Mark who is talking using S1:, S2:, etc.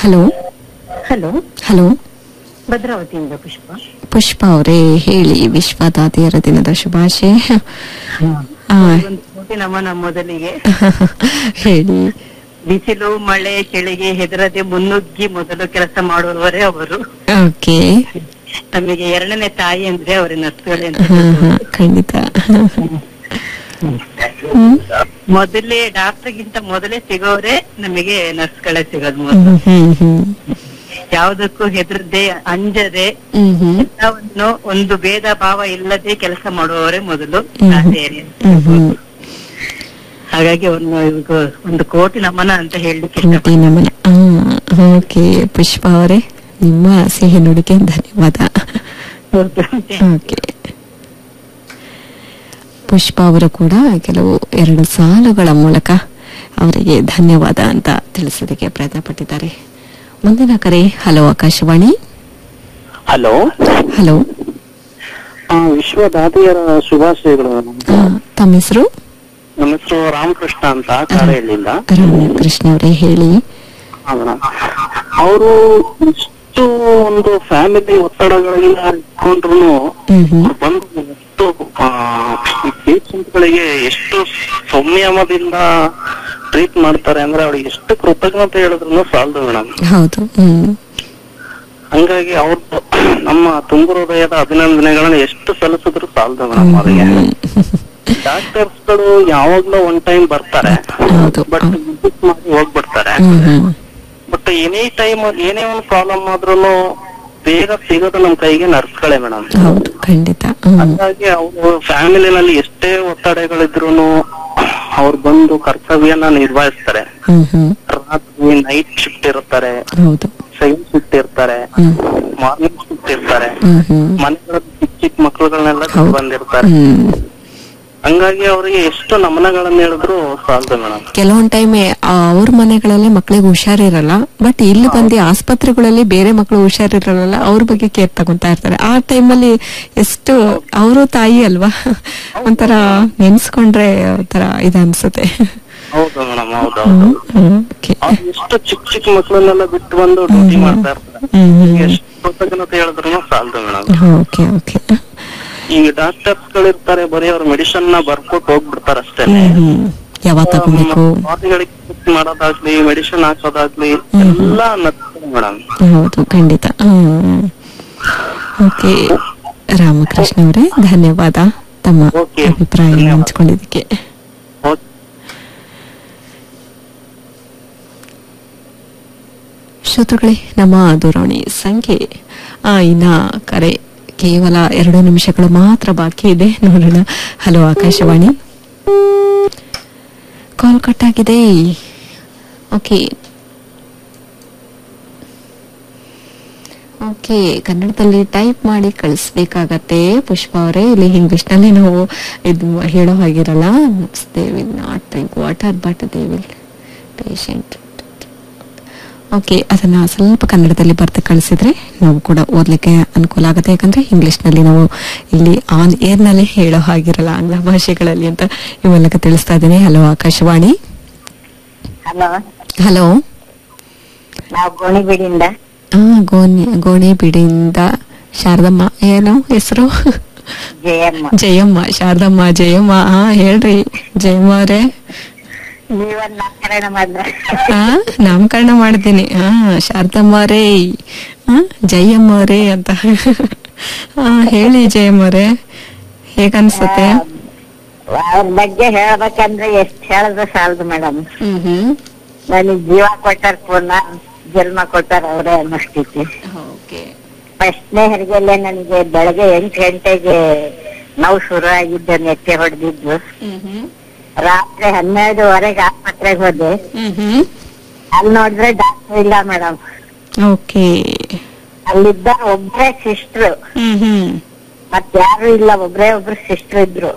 S1: Hello
S2: hello
S1: hello
S2: ಭದ್ರಾವತಿಯಿಂದ ಪುಷ್ಪ
S1: ಪುಷ್ಪ ಅವರೇ ಹೇಳಿ ವಿಶ್ವ ದಾದಿಯರ ದಿನದ ಶುಭಾಶಯ ಆ,
S2: ಒಂದು ಕೋಟಿ ನಮನ ಮೊದಲಿಗೆ
S1: ಹೇಳಿ
S2: ಬಿಸಿಲು ಮಳೆ ಚಳಿಗೆ ಹೆದರದೆ ಮುನ್ನುಗ್ಗಿ ಮೊದಲು ಕೆಲಸ ಮಾಡುವವರೇ ಅವರು
S1: ಓಕೆ
S2: ನಮಗೆ ಎರಡನೇ ತಾಯಿ ಅಂದ್ರೆ ಅವರ ನರ್ಸ್ಗಳೇ ಅಂತ
S1: ಹಾ ಹಾ ಖಂಡಿತ ಹ್ಮ್
S2: ಮೊದಲೇ ಡಾಕ್ಟರ್ಗಿಂತ ಮೊದಲೇ ಸಿಗೋರೆ ನಮಗೆ ನರ್ಸ್ಗಳೇ ಸಿಗೋದು ಮೊದಲು
S1: ಹ್ಮ್ ಹ್ಮ್ ಹ್ಮ್
S2: ಯಾವುದಕ್ಕೂ ಹೆದರದೆ ಅಂಜದೆ
S1: ಹ್ಮ್ ಹ್ಮ್
S2: ಎಲ್ಲವನ್ನು ಒಂದು ಭೇದ ಭಾವ ಇಲ್ಲದೆ ಕೆಲಸ ಮಾಡುವವರೇ ಮೊದಲು
S1: ಹ್ಮ್.
S2: ತಾಯಿಯರೇ ಅಂತ
S1: ಹ್ಮ್ ಹ್ಮ್
S2: ಹಾಗಾಗಿ ಒಂದು ಇವ್ರಿಗೂ ಒಂದು ಕೋಟಿ ನಮನ ಅಂತ ಹೇಳಲಿಕ್ಕೆ
S1: ಕೋಟಿ ನಮನ ಓಕೆ ಪುಷ್ಪ ಅವರೇ ನಿಮ್ಮ ಸಿಹಿ ನುಡಿಗೆ ಧನ್ಯವಾದ
S2: ಇಷ್ಟಪಡ್ತೀನಿ
S1: ಓಕೆ ಪುಷ್ಪ ಅವರು ಕೂಡ ಕೆಲವು ಎರಡು ಸಾಲುಗಳ ಮೂಲಕ ಅವರಿಗೆ ಧನ್ಯವಾದ ಅಂತ ತಿಳಿಸೋದಕ್ಕೆ ಪ್ರಯತ್ನ ಪಟ್ಟಿದ್ದಾರೆ ಮುಂದಿನ ಕರೆ ಹಲೋ ಆಕಾಶವಾಣಿ
S3: ಹಲೋ
S1: ಹಲೋ
S3: ಆ, ವಿಶ್ವ ದಾದಿಯರ ಶುಭಾಶಯಗಳು
S1: ಆ, ತಮ್ಮ ಹೆಸರು
S3: ನಮ್ಮ ಹೆಸರು ರಾಮಕೃಷ್ಣ ಅಂತ ಕಾರೆಯಲ್ಲಿಂದ
S1: ರಾಮಕೃಷ್ಣ ಅವರೇ ಹೇಳಿ
S3: ಅವರು ಇಷ್ಟು ಒಂದು ಫ್ಯಾಮಿಲಿ ಒತ್ತಡಗಳಿಂದ ಇಟ್ಕೊಂಡ್ರು
S1: ಹ್ಮ್ ಹ್ಮ್
S3: ಬಂದು ಎಷ್ಟು ಪೇಷಂಟ್ ಗಳಿಗೆ ಎಷ್ಟು ಸಂಯಮದಿಂದ ಟ್ರೀಟ್ ಮಾಡ್ತಾರೆ ಅಂದ್ರೆ ಅವ್ರಿಗೆ ಎಷ್ಟು ಕೃತಜ್ಞತೆ ಹೇಳಿದ್ರು ಸಾಲದು ಮೇಡಮ್
S1: ಹೌದು ಹ್ಮ್
S3: ಹಂಗಾಗಿ ಅವ್ರದ್ದು ನಮ್ಮ ತುಂಬು ಹೃದಯದ ಅಭಿನಂದನೆಗಳನ್ನ ಎಷ್ಟು ಸಲ್ಲಿಸಿದ್ರು ಸಾಲದು ಮೇಡಮ್ ಅವರಿಗೆ ಡಾಕ್ಟರ್ಸ್ ಗಳು ಯಾವಾಗ್ಲೂ ಒನ್ ಟೈಮ್ ಬರ್ತಾರೆ
S1: ಹೌದು.
S3: ಬಟ್ ವಿಸಿಟ್ ಮಾಡಿ ಹೋಗ್ಬಿಡ್ತಾರೆ
S1: hmm hmm
S3: but any time ಏನೇ ಒಂದು ಪ್ರಾಬ್ಲಮ್ ಆದ್ರೂ ಬೇಗ ಸಿಗೋದು ನಮ್ ಕೈಗೆ ನರ್ಸ್ಗಳೇ ಮೇಡಮ್
S1: ಹೌದು ಖಂಡಿತ ಹ್ಮ್
S3: ಹಾಗಾಗಿ ಅವರು ಫ್ಯಾಮಿಲಿನಲ್ಲಿ ಎಷ್ಟೇ ಒತ್ತಡಗಳಿದ್ರು ಅವ್ರು ಬಂದು ಕರ್ತವ್ಯನ ನಿರ್ವಹಿಸ್ತಾರೆ
S1: ಹ್ಮ್ ಹ್ಮ್
S3: ರಾತ್ರಿ ನೈಟ್ ಶಿಫ್ಟ್ ಇರ್ತಾರೆ
S1: ಹೌದು
S3: ಸೈನ್ ಶಿಫ್ಟ್ ಇರ್ತಾರೆ
S1: ಹ್ಮ್
S3: ಮಾರ್ನಿಂಗ್ ಶಿಫ್ಟ್ ಇರ್ತಾರೆ
S1: ಹ್ಮ್ ಹ್ಮ್
S3: ಮನೆಗಳಲ್ಲಿ ಚಿಕ್ಕ ಚಿಕ್ಕ ಮಕ್ಕಳುಗಳನ್ನೆಲ್ಲ
S1: ಹೌದು.
S3: ಬಂದಿರ್ತಾರೆ
S1: ಹ್ಮ್
S3: ಹಂಗಾಗಿ ಅವರಿಗೆ ಎಷ್ಟು ನಮನಗಳನ್ನ ಹೇಳಿದ್ರು ಸಾಲದು ಮೇಡಮ್
S1: ಕೆಲವೊಂದ್ ಟೈಮ್ ಅವ್ರ ಮನೆಗಳಲ್ಲಿ ಮಕ್ಳಿಗೆ ಹುಷಾರಿರಲ್ಲ ಬಟ್ ಇಲ್ಲಿ ಬಂದು ಆಸ್ಪತ್ರೆಗಳಲ್ಲಿ ಬೇರೆ ಮಕ್ಕಳು ಹುಷಾರಿರಲ್ಲ ಅವ್ರ ಬಗ್ಗೆ ಕೇರ್ ತಗೊಂತಾ ಇರ್ತಾರೆ ಆ ಟೈಮಲ್ಲಿ ಎಷ್ಟು ಅವರು ತಾಯಿ ಅಲ್ವಾ ಒಂಥರ ನೆನ್ಸ್ಕೊಂಡ್ರೆ ಒಂಥರ ಇದು ಅನ್ಸುತ್ತೆ
S3: ಹೌದು ಮೇಡಮ್ ಹೌದು ಹೌದು
S1: ಹ್ಮ್, okay.
S3: ಅವ್ರು ಎಷ್ಟು ಚಿಕ್ಕ ಚಿಕ್ಕ ಮಕ್ಕಳನ್ನೆಲ್ಲ ಬಿಟ್ಟು ಬಂದು ಡ್ಯೂಟಿ ಮಾಡ್ತಾ ಇರ್ತಾರೆ
S1: ಹ್ಮ್, ಹ್ಮ್.
S3: ಎಷ್ಟು ಕೃತಜ್ಞತೆ ಹೇಳಿದ್ರು ಸಾಲದು ಮೇಡಮ್
S1: ಓಕೆ ಓಕೆ
S3: ಈ ಡಾಕ್ಟರ್ಸ್ ಗಳಿರ್ತಾರೆ ಬರೀ ಅವ್ರ ಮೆಡಿಸಿನ್ ನ ಬರ್ಕೊಟ್ಟು ಹೋಗ್ಬಿಡ್ತಾರ ಅಷ್ಟೇ
S1: ಹ್ಮ್ ಹ್ಮ್ ಯಾವಾಗ ತಗೋಬೇಕು
S3: ಬಾಡಿಗಳಿಗೆ ಮಾಡೋದಾಗ್ಲಿ ಮೆಡಿಸಿನ್ ಹಾಕೋದಾಗ್ಲಿ
S1: ಹ್ಮ್.
S3: ಎಲ್ಲ ನಡ್ತಾರೆ ಮೇಡಮ್
S1: ಹೌದು ಖಂಡಿತ ಹ್ಮ್ ಓಕೆ ರಾಮಕೃಷ್ಣ ಅವರೇ ಧನ್ಯವಾದ ತಮ್ಮ
S3: Okay.
S1: ಅಭಿಪ್ರಾಯ
S3: ಧನ್ಯವಾದ.
S1: ಹಂಚ್ಕೊಂಡಿದ್ದಕ್ಕೆ ಶ್ರೋತೃಗಳೇ ನಮ್ಮ ದೂರವಾಣಿ ಸಂಖ್ಯೆ ಆ ಇನ್ನ ಕರೆ ಕೇವಲ ಎರಡು ನಿಮಿಷಗಳು ಮಾತ್ರ ಬಾಕಿ ಇದೆ ನೋಡೋಣ ಹಲೋ ಆಕಾಶವಾಣಿ ಕಾಲ್ ಕಟ್ ಆಗಿದೆ ಓಕೆ ಓಕೆ ಕನ್ನಡದಲ್ಲಿ ಟೈಪ್ ಮಾಡಿ ಕಳಿಸ್ಬೇಕಾಗತ್ತೆ ಪುಷ್ಪ ಅವರೇ ಇಲ್ಲಿ ಇಂಗ್ಲಿಷ್ ನಲ್ಲಿ ನಾವು ಇದು ಹೇಳೋ ಹಾಗಿರಲ್ಲ they will not drink water but they will patient okay ಅದನ್ನ ಸ್ವಲ್ಪ ಕನ್ನಡದಲ್ಲಿ ಬರ್ದು ಕಳಿಸಿದ್ರೆ ನಾವು ಕೂಡ ಓದ್ಲಿಕ್ಕೆ ಅನುಕೂಲ ಆಗುತ್ತೆ ಯಾಕಂದ್ರೆ ಇಂಗ್ಲಿಷ್ ನಲ್ಲಿ ನಾವು ಇಲ್ಲಿ ಆನ್ ಏರ್ ನಲ್ಲಿ ಹೇಳೋ ಹಾಗಿರಲ್ಲ ಆಂಗ್ಲ ಭಾಷೆಗಳಲ್ಲಿ ಅಂತ ಈ ಮೂಲಕ ತಿಳಿಸ್ತಾ ಇದ್ದೀನಿ ಹಲೋ ಆಕಾಶವಾಣಿ
S2: ಹಲೋ
S1: ಹಲೋ
S2: ನಾವು ಗೋಣಿಬೀಡಿಂದ
S1: ಆ ಗೋಣಿ ಗೋಣಿ ಬಿಡಿಯಿಂದ ಶಾರದಮ್ಮ ಏನು ಹೆಸರು
S2: ಜಯಮ್ಮ
S1: ಜಯಮ್ಮ ಶಾರದಮ್ಮ ಜಯಮ್ಮ ಹಾ ಹೇಳ್ರಿ ಜಯಮ್ಮ ಅವರೇ
S2: ನೀವೊಂದ್ ನಾಮಕರಣ ಮಾಡಿದ್ರ
S1: ಹಾ ನಾಮಕರಣ ಮಾಡಿದ್ದೀನಿ ಹಾ ಶಾರದಮ್ಮ ಅವರೇ ಹಾ ಜಯಮ್ಮ ಅವರೇ ಅಂತ ಹಾ ಹೇಳಿ ಜಯಮ್ಮ ಅವರೇ ಹೇಗನ್ಸುತ್ತೆ
S2: ಅವ್ರ ಬಗ್ಗೆ ಹೇಳ್ಬೇಕಂದ್ರೆ ಎಷ್ಟ್ ಹೇಳಿದ್ರೆ ಸಾಲದು ಮೇಡಮ್
S1: ಹ್ಮ್ ಹ್ಮ್
S2: ನನಗ್ ಜೀವ ಕೊಟ್ಟಾರ ಪೂರ್ಣ ಜನ್ಮ ಕೊಟ್ಟಾರ ಅವರೇ ಅನ್ನಿಸ್ತೈತಿ
S1: ಓಕೆ
S2: ಫಸ್ಟ್ನೇ ಹೆರಿಗೆಲ್ಲೇ ನನಗೆ ಬೆಳಗ್ಗೆ ಎಂಟು ಗಂಟೆಗೆ ನೋವು ಶುರು ಆಗಿದ್ದ ನೆಟ್ಟೆ ಹೊಡೆದಿದ್ದು
S1: ಹ್ಮ್ ಹ್ಮ್
S2: ರಾತ್ರಿ ಹನ್ನೆರಡುವರೆಗೆ ಆಸ್ಪತ್ರೆಗೆ ಹೋದೆ
S1: ಹ್ಮ್ ಹ್ಮ್
S2: ಅಲ್ಲಿ ನೋಡಿದ್ರೆ ಡಾಕ್ಟರ್ ಇಲ್ಲ ಮೇಡಮ್
S1: ಓಕೆ
S2: ಅಲ್ಲಿದ್ದ ಒಬ್ರೇ ಸಿಸ್ಟ್ರು
S1: ಹ್ಮ್ ಹ್ಮ್
S2: ಮತ್ ಯಾರು ಇಲ್ಲ ಒಬ್ರೇ ಒಬ್ರು ಸಿಸ್ಟರ್ ಇದ್ರು